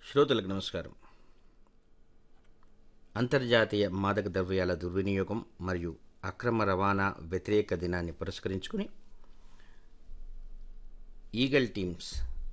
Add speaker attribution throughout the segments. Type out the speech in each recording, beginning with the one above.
Speaker 1: శ్రోతలకు నమస్కారం అంతర్జాతీయ మాదక ద్రవ్యాల దుర్వినియోగం మరియు అక్రమ రవాణా వ్యతిరేక దినాన్ని పురస్కరించుకుని ఈగల్ టీమ్స్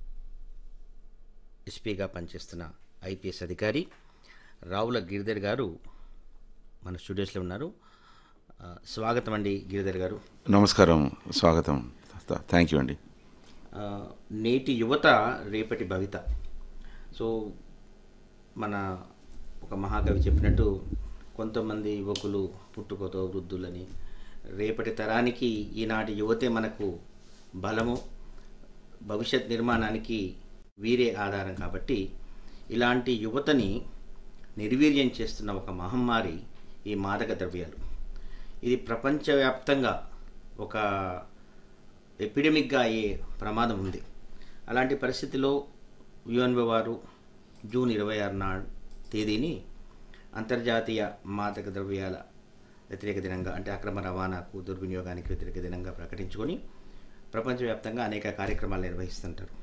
Speaker 1: ఎస్పీగా పనిచేస్తున్న ఐపీఎస్ అధికారి రావుల గిరిధర్ గారు మన స్టూడియోస్లో ఉన్నారు ఆ, స్వాగతం అండి గిరిధర్ గారు
Speaker 2: నమస్కారం స్వాగతం థ్యాంక్ యూ అండి
Speaker 1: ఆ, నేటి యువత రేపటి భవిత సో మన ఒక మహాకవి చెప్పినట్టు కొంతమంది యువకులు పుట్టుకతో వృద్ధులని రేపటి తరానికి ఈనాటి యువతే మనకు బలము భవిష్యత్ నిర్మాణానికి వీరే ఆధారం కాబట్టి ఇలాంటి యువతని నిర్వీర్యం చేస్తున్న ఒక మహమ్మారి ఈ మాదక ద్రవ్యాలు ఇది ప్రపంచవ్యాప్తంగా ఒక ఎపిడమిక్గా అయ్యే ప్రమాదం ఉంది అలాంటి పరిస్థితిలో యుఎన్ఓ వారు జూన్ ఇరవై ఆరు నాడు తేదీని అంతర్జాతీయ మాదక ద్రవ్యాల వ్యతిరేక దినంగా అంటే అక్రమ రవాణాకు దుర్వినియోగానికి వ్యతిరేక దినంగా ప్రకటించుకొని ప్రపంచవ్యాప్తంగా అనేక కార్యక్రమాలు నిర్వహిస్తుంటారు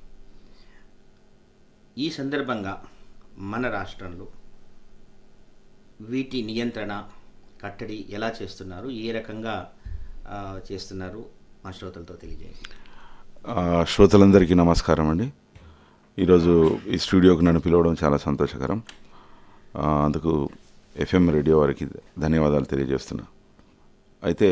Speaker 1: ఈ సందర్భంగా మన రాష్ట్రంలో వీటి నియంత్రణ కట్టడి ఎలా చేస్తున్నారు ఏ రకంగా ఆ, చేస్తున్నారు మా శ్రోతలతో తెలియజేయండి
Speaker 2: ఆ, శ్రోతలందరికీ నమస్కారం అండి ఈరోజు ఈ స్టూడియోకి నన్ను పిలవడం చాలా సంతోషకరం ఆ, అందుకు ఎఫ్ఎం రేడియో వారికి ధన్యవాదాలు తెలియజేస్తున్నా అయితే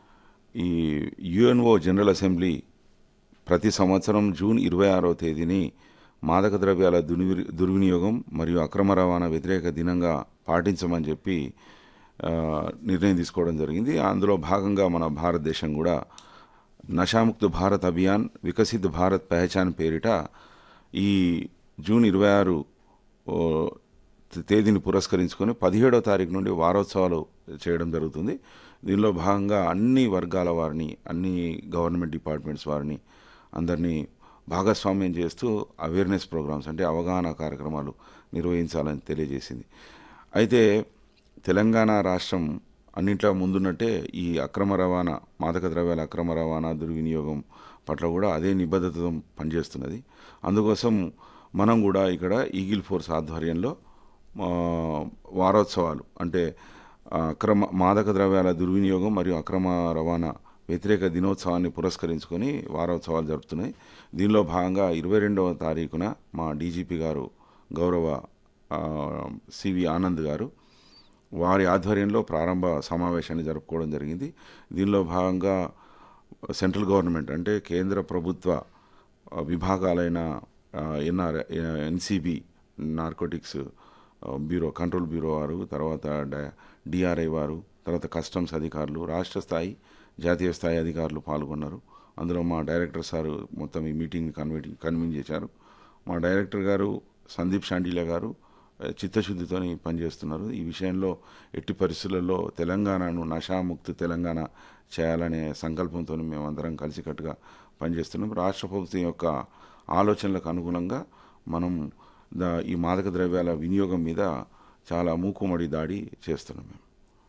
Speaker 2: ఈ యుఎన్ఓ జనరల్ అసెంబ్లీ ప్రతి సంవత్సరం జూన్ ఇరవై ఆరో తేదీని మాదక ద్రవ్యాల దుర్వి దుర్వినియోగం మరియు అక్రమ రవాణా వ్యతిరేక దినంగా పాటించమని చెప్పి ఆ, నిర్ణయం తీసుకోవడం జరిగింది అందులో భాగంగా మన భారతదేశం కూడా నషాముక్త భారత్ అభియాన్ వికసిత్ భారత్ పెహచాన్ పేరిట ఈ జూన్ ఇరవై ఆరు ఓ, తేదీని పురస్కరించుకొని పదిహేడవ తారీఖు నుండి వారోత్సవాలు చేయడం జరుగుతుంది దీనిలో భాగంగా అన్ని వర్గాల వారిని అన్ని గవర్నమెంట్ డిపార్ట్మెంట్స్ వారిని అందరినీ భాగస్వామ్యం చేస్తూ అవేర్నెస్ ప్రోగ్రామ్స్ అంటే అవగాహన కార్యక్రమాలు నిర్వహించాలని తెలియజేసింది అయితే తెలంగాణ రాష్ట్రం అన్నింట్లో ముందున్నట్టే ఈ అక్రమ రవాణా మాదక ద్రవ్యాల అక్రమ రవాణా దుర్వినియోగం పట్ల కూడా అదే నిబద్ధతతో పనిచేస్తున్నది అందుకోసం మనం కూడా ఇక్కడ ఈగిల్ ఫోర్స్ ఆధ్వర్యంలో ఆ, వారోత్సవాలు అంటే ఆ, అక్రమ మాదక ద్రవ్యాల దుర్వినియోగం మరియు అక్రమ రవాణా వ్యతిరేక దినోత్సవాన్ని పురస్కరించుకొని వారోత్సవాలు జరుపుతున్నాయి దీనిలో భాగంగా ఇరవై రెండవ తారీఖున మా డీజీపీ గారు గౌరవ ఆ, సివి ఆనంద్ గారు వారి ఆధ్వర్యంలో ప్రారంభ సమావేశాన్ని జరుపుకోవడం జరిగింది దీనిలో భాగంగా సెంట్రల్ గవర్నమెంట్ అంటే కేంద్ర ప్రభుత్వ ఆ, విభాగాలైన ఎన్ఆర్ ఎన్సిబి నార్కోటిక్స్ ఆ, బ్యూరో కంట్రోల్ బ్యూరో వారు తర్వాత డిఆర్ఐ వారు తర్వాత కస్టమ్స్ అధికారులు రాష్ట్ర స్థాయి జాతీయ స్థాయి అధికారులు పాల్గొన్నారు అందులో మా డైరెక్టర్ సార్ మొత్తం ఈ మీటింగ్ని కన్వీన్ కన్వీన్ చేశారు మా డైరెక్టర్ గారు సందీప్ షాండిలే గారు ఆ, చిత్తశుద్ధితో పనిచేస్తున్నారు ఈ విషయంలో ఎట్టి పరిస్థితులలో తెలంగాణను నషాముక్త తెలంగాణ చేయాలనే సంకల్పంతో మేమందరం కలిసికట్టుగా పనిచేస్తున్నాం రాష్ట్ర ప్రభుత్వం యొక్క ఆలోచనలకు అనుగుణంగా మనం దా- ఈ మాదక ద్రవ్యాల వినియోగం మీద చాలా మూకుమ్మడి దాడి చేస్తున్నాం మేము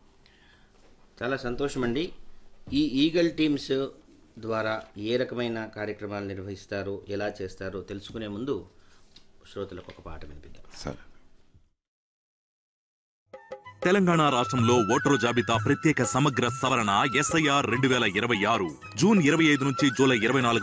Speaker 1: చాలా సంతోషం అండి ఈ ఈగల్ టీమ్స్ ద్వారా ఏ రకమైన కార్యక్రమాలు నిర్వహిస్తారో ఎలా చేస్తారో తెలుసుకునే ముందు శ్రోతలకు ఒక పాట వినిపిద్దాం
Speaker 2: సరే
Speaker 3: తెలంగాణ రాష్ట్రంలో ఓటరు జాబితా ప్రత్యేక సమగ్ర సవరణ ఎస్ఐఆర్ రెండు వేల ఇరవై ఆరు జూన్ ఇరవై ఐదు నుంచి జూలై ఇరవై నాలుగు